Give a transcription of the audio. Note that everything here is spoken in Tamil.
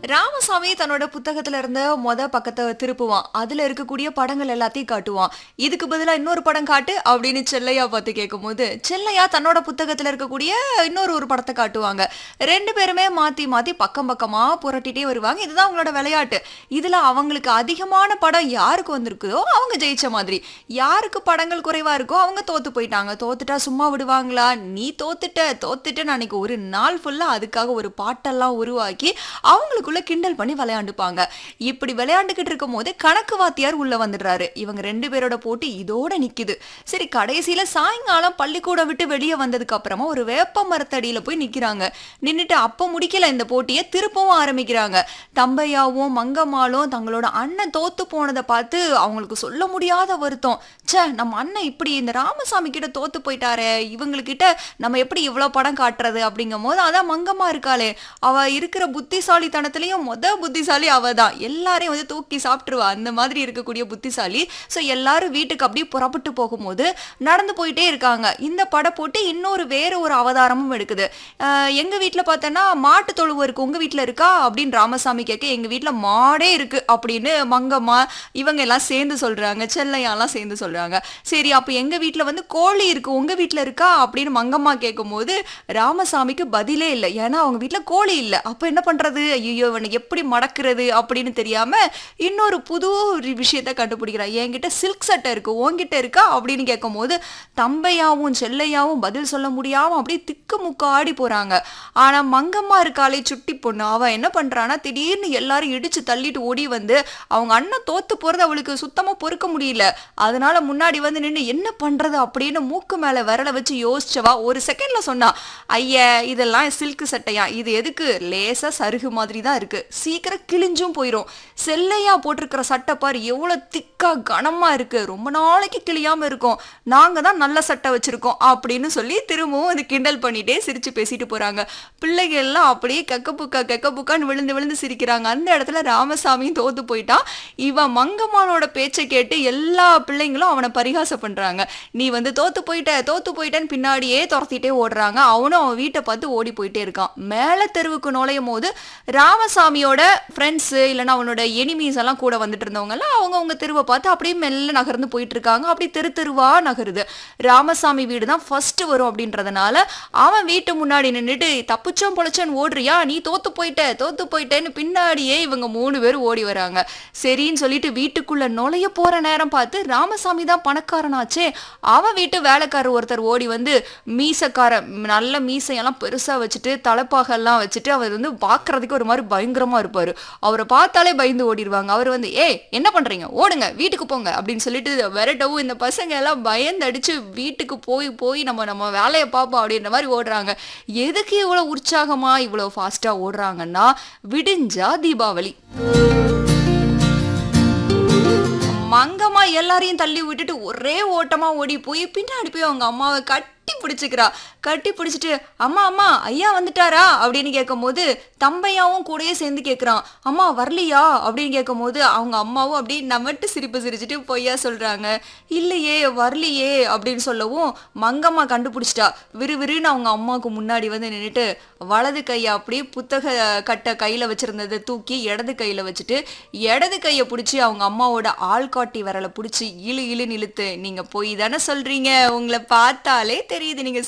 ராமசாமி தன்னோட புத்தகத்துல இருந்த மொத பக்கத்தை திருப்புவான் அதுல இருக்கக்கூடிய படங்கள் எல்லாத்தையும் காட்டுவான் இதுக்கு பதிலா இன்னொரு படம் காட்டு அப்படின்னு செல்லையா பார்த்து கேட்கும்போது செல்லையா தன்னோட புத்தகத்துல இருக்கக்கூடிய இன்னொரு ஒரு படத்தை காட்டுவாங்க ரெண்டு பேருமே மாத்தி மாத்தி பக்கம் பக்கமா புரட்டிட்டே வருவாங்க இதுதான் அவங்களோட விளையாட்டு இதுல அவங்களுக்கு அதிகமான படம் யாருக்கு வந்திருக்குதோ அவங்க ஜெயிச்ச மாதிரி யாருக்கு படங்கள் குறைவா இருக்கோ அவங்க தோத்து போயிட்டாங்க தோத்துட்டா சும்மா விடுவாங்களா நீ தோத்துட்ட தோத்துட்ட அன்னைக்கு ஒரு நாள் ஃபுல்லா அதுக்காக ஒரு பாட்டெல்லாம் உருவாக்கி அவங்களுக்குள்ள கிண்டல் பண்ணி விளையாண்டுப்பாங்க இப்படி விளையாண்டுக்கிட்டு இருக்கும் போது கணக்கு வாத்தியார் உள்ள வந்துடுறாரு இவங்க ரெண்டு பேரோட போட்டி இதோட நிக்குது சரி கடைசியில சாயங்காலம் பள்ளிக்கூடம் விட்டு வெளியே வந்ததுக்கு அப்புறமா ஒரு வேப்ப மரத்தடியில போய் நிக்கிறாங்க நின்னுட்டு அப்ப முடிக்கல இந்த போட்டியை திருப்பவும் ஆரம்பிக்கிறாங்க தம்பையாவும் மங்கம்மாளும் தங்களோட அண்ணன் தோத்து போனதை பார்த்து அவங்களுக்கு சொல்ல முடியாத வருத்தம் ச்சே நம்ம அண்ணன் இப்படி இந்த ராமசாமி கிட்ட தோத்து போயிட்டாரே இவங்ககிட்ட நம்ம எப்படி இவ்வளவு படம் காட்டுறது அப்படிங்கும் போது அதான் மங்கம்மா இருக்காளே அவ இருக்கிற புத்திசாலித்தனத்திலையும் மொத புத்திசாலி அவ தான் எல்லாரையும் வந்து தூக்கி சாப்பிட்டுருவா அந்த மாதிரி இருக்கக்கூடிய புத்திசாலி ஸோ எல்லாரும் வீட்டுக்கு அப்படியே புறப்பட்டு போகும்போது நடந்து போயிட்டே இருக்காங்க இந்த படம் போட்டு இன்னொரு வேற ஒரு அவதாரமும் எடுக்குது அஹ் எங்க வீட்டில் பார்த்தோன்னா மாட்டு தொழுவு இருக்கு உங்க வீட்டில் இருக்கா அப்படின்னு ராமசாமி கேட்க எங்க வீட்டில் மாடே இருக்கு அப்படின்னு மங்கம்மா இவங்க எல்லாம் சேர்ந்து சொல்றாங்க செல்லையாலாம் சேர்ந்து சொல்றாங்க சரி அப்போ எங்க வீட்டில் வந்து கோழி இருக்கு உங்க வீட்டில் இருக்கா அப்படின்னு மங்கம்மா கேட்கும்போது ராமசாமிக்கு பதிலே இல்லை ஏன்னா அவங்க வீட்டில் கோழி இல்லை அப்போ என்ன பண்றது ஐயோ இவனை எப்படி மடக்கிறது அப்படின்னு தெரியாம இன்னொரு புது ஒரு விஷயத்த கண்டுபிடிக்கிறான் என்கிட்ட சில்க் சட்டை இருக்கு உன்கிட்ட இருக்கா அப்படின்னு கேட்கும்போது தம்பையாவும் செல்லையாவும் பதில் சொல்ல முடியாம அப்படியே திக்கு முக்கு ஆடி போறாங்க ஆனா மங்கம்மா இருக்காளே சுட்டி பொண்ணு அவ என்ன பண்றான்னா திடீர்னு எல்லாரும் இடிச்சு தள்ளிட்டு ஓடி வந்து அவங்க அண்ணன் தோத்து போறது அவளுக்கு சுத்தமா பொறுக்க முடியல அதனால முன்னாடி வந்து நின்று என்ன பண்றது அப்படின்னு மூக்கு மேல விரல வச்சு யோசிச்சவா ஒரு செகண்ட்ல சொன்னா ஐய இதெல்லாம் சில்க் சட்டையா இது எதுக்கு லேசா சருகு மாதிரி தான் இருக்கு சீக்கிரம் கிழிஞ்சும் போயிடும் செல்லையா போட்டிருக்கிற சட்டை பாரு எவ்வளவு திக்கா கனமா இருக்கு ரொம்ப நாளைக்கு கிழியாம இருக்கும் நாங்க தான் நல்ல சட்டை வச்சிருக்கோம் அப்படின்னு சொல்லி திரும்பவும் அது கிண்டல் பண்ணிட்டே சிரிச்சு பேசிட்டு போறாங்க பிள்ளைகள் எல்லாம் அப்படியே கெக்க புக்கா கெக்க புக்கான்னு விழுந்து விழுந்து சிரிக்கிறாங்க அந்த இடத்துல ராமசாமியும் தோத்து போயிட்டான் இவன் மங்கம்மானோட பேச்சை கேட்டு எல்லா பிள்ளைங்களும் அவனை பரிகாசம் பண்றாங்க நீ வந்து தோத்து போயிட்ட தோத்து போயிட்டேன்னு பின்னாடியே துரத்திட்டே ஓடுறாங்க அவனும் அவன் வீட்டை பார்த்து ஓடி போயிட்டே இருக்கான் மேல தெருவுக்கு நுழையும் போது ராமசாமியோட ஃப்ரெண்ட்ஸ் இல்லைன்னா அவனோட எனிமீஸ் எல்லாம் கூட வந்துட்டு இருந்தவங்க எல்லாம் அவங்க அவங்க தெருவை பார்த்து அப்படியே மெல்ல நகர்ந்து போயிட்டு இருக்காங்க அப்படி தெரு தெருவா நகருது ராமசாமி வீடு தான் ஃபர்ஸ்ட் வரும் அப்படின்றதுனால அவன் வீட்டு முன்னாடி நின்றுட்டு தப்புச்சோம் பொழைச்சோன்னு ஓடுறியா நீ தோத்து போயிட்ட தோத்து போயிட்டேன்னு பின்னாடியே இவங்க மூணு பேர் ஓடி வராங்க சரின்னு சொல்லிட்டு வீட்டுக்குள்ள நுழைய போற நேரம் பார்த்து ராமசாமி தான் பணக்காரனாச்சே அவன் வீட்டு வேலைக்காரர் ஒருத்தர் ஓடி வந்து மீசக்கார நல்ல மீசையெல்லாம் பெருசா வச்சுட்டு தலைப்பாகெல்லாம் வச்சுட்டு அவர் வந்து பார்க்கறதுக்கு ஒரு மாதிரி பயங்கரமா இருப்பாரு அவரை பார்த்தாலே பயந்து ஓடிடுவாங்க அவர் வந்து ஏய் என்ன பண்றீங்க ஓடுங்க வீட்டுக்கு போங்க அப்படின்னு சொல்லிட்டு விரட்டவும் இந்த பசங்க எல்லாம் பயந்து அடிச்சு வீட்டுக்கு போய் போய் நம்ம நம்ம வேலையை பார்ப்போம் அப்படின்ற மாதிரி ஓடுறாங்க எதுக்கு இவ்வளவு உற்சாகமா இவ்வளவு ஃபாஸ்டா ஓடுறாங்கன்னா விடிஞ்சா தீபாவளி மங்கம்மா எல்லாரையும் தள்ளி விட்டுட்டு ஒரே ஓட்டமா ஓடி போய் பின்னாடி போய் அவங்க அம்மாவை கட்டி பிடிச்சிக்கிறா கட்டி பிடிச்சிட்டு அம்மா அம்மா ஐயா வந்துட்டாரா அப்படின்னு கேட்கும்போது தம்பையாவும் கூடயே சேர்ந்து கேட்குறான் அம்மா வரலையா அப்படின்னு கேட்கும்போது அவங்க அம்மாவும் அப்படியே நமட்டு சிரிப்பு சிரிச்சிட்டு பொய்யா சொல்றாங்க இல்லையே வரலையே அப்படின்னு சொல்லவும் மங்கம்மா கண்டுபிடிச்சிட்டா விறுவிறுன்னு அவங்க அம்மாவுக்கு முன்னாடி வந்து நின்றுட்டு வலது கையை அப்படியே புத்தக கட்டை கையில வச்சிருந்ததை தூக்கி இடது கையில வச்சுட்டு இடது கையை பிடிச்சி அவங்க அம்மாவோட ஆள்காட்டி விரலை பிடிச்சி இழு இழுன்னு இழுத்து நீங்க போய் தானே சொல்றீங்க உங்களை பார்த்தாலே தெரியுது நீங்க